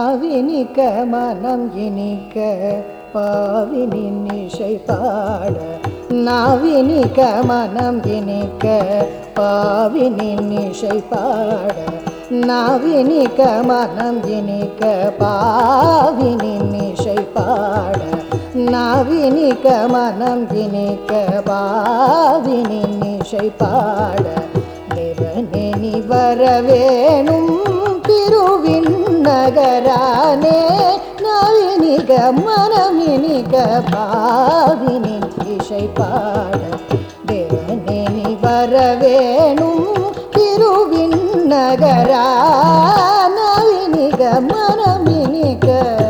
நாவினிக்க மனம் இனிக்க பாவினின் இசை பாட நாவினிக்க மனம் இனிக்க பாவினின் இசை பாட நாவினிக்க மனம் இனிக்க பாவினின் இசை பாட நாவினிக்க மனம் இனிக்க பாவினின் இசை பாட தேவனே நீ வரவேணும் திருவின் நகரானே நவினிக மனமினிக பாவினின் இசை பாட தேவனே நீ வரவேணும் திருவின் நகரா நவினிக மனமினிக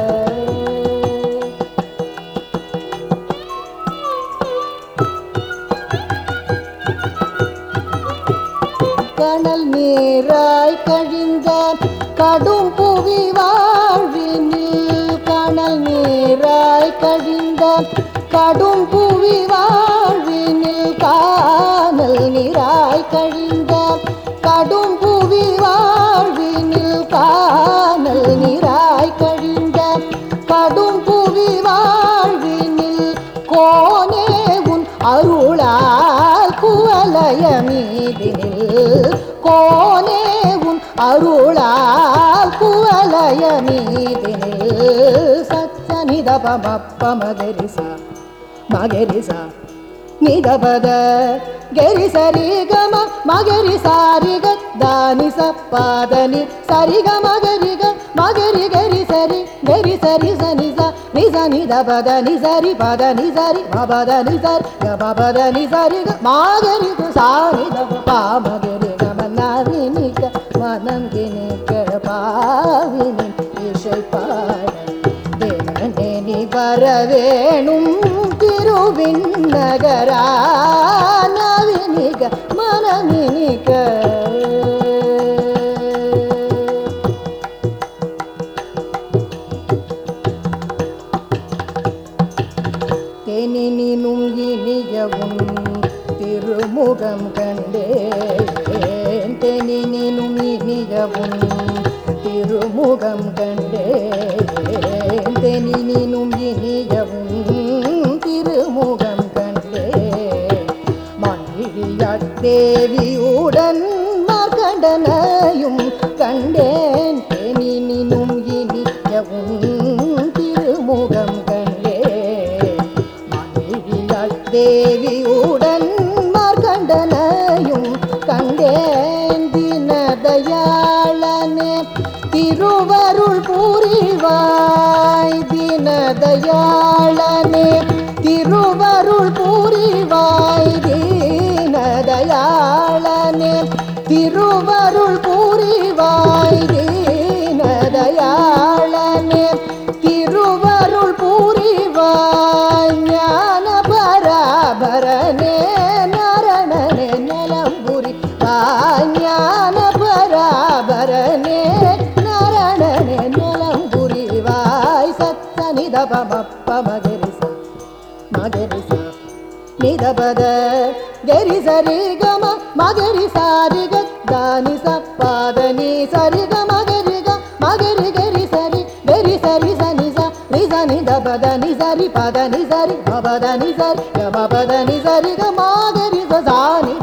கனல் நீராய் கழிந்த கடும் புவி வாழ்வினில் கனல் நீராய் கழிந்த கடும் புவி வாழ்வினில் கானல் நீராய் கழிந்த கடும் புவி வாழ்வினில் கானல் நீராய் கழிந்த கடும் புவி வாழ்வினில் கோனே உன் அருளால் குவலய மீதினில் கோனே உன் அருளால் குவலய மீதினில் சச்ச நிதபமப்ப மகரிசா மகரிசா நிதபத கரி சரி கம மகரி சாரி தானி சப்பாதனி சரி க மகரி க மகரி கரி சரி கரி சரி சனி ச நி ச நி த பத நி சரி பத நி சரி பபத நி சரி க பபத நி சரி க மகரி கு சா நி த பா மகரி க மன்னாரி நி க மனம் கினி க பாவினி இசை பாட தேவனே நீ வரவேணும் திருவின் நகரா நவினிக மனமினிக தெனினும் இனியவும் திருமுகம் கண்டேன் தெனினும் இனியவும் திருமுகம் கண்டேன் தெனினும் இனியவும் திருமுகம் கண்டேன் மண்ணிழியாட் தேவியுடன் மார்கண்டனையும் கண்டேன் தெனினும் இனியவும் திருமுகம் கண்டேன் மண்ணிழியாட் தேவியுடன் மார்கண்டனையும் கண்டேன் தினதயாளனே திருவருள் புரிவாய் தினதயாளனே திருவருள் புரிவாய் தீனதயாளனே திருவருள் புரிவாய் தீனதயாளனே திருவருள் புரிவாய் ஞான பராபரனே நரணனே நலம்புரி ஞான பராபரனே நரணனே நலம்புரி வாய் சத்த நிதபமப்ப மகரிச மகரிச நிதபத கரி சரி கம மகரி சாரி தானி சப்பாதனி சரி க மகரி க மகரி கரி சரி கரி சரி சனி ச ரி சனி தபத நி சரி பத நி சரி பபத நி சரி க பபத நி சரி க மகரி ச சானி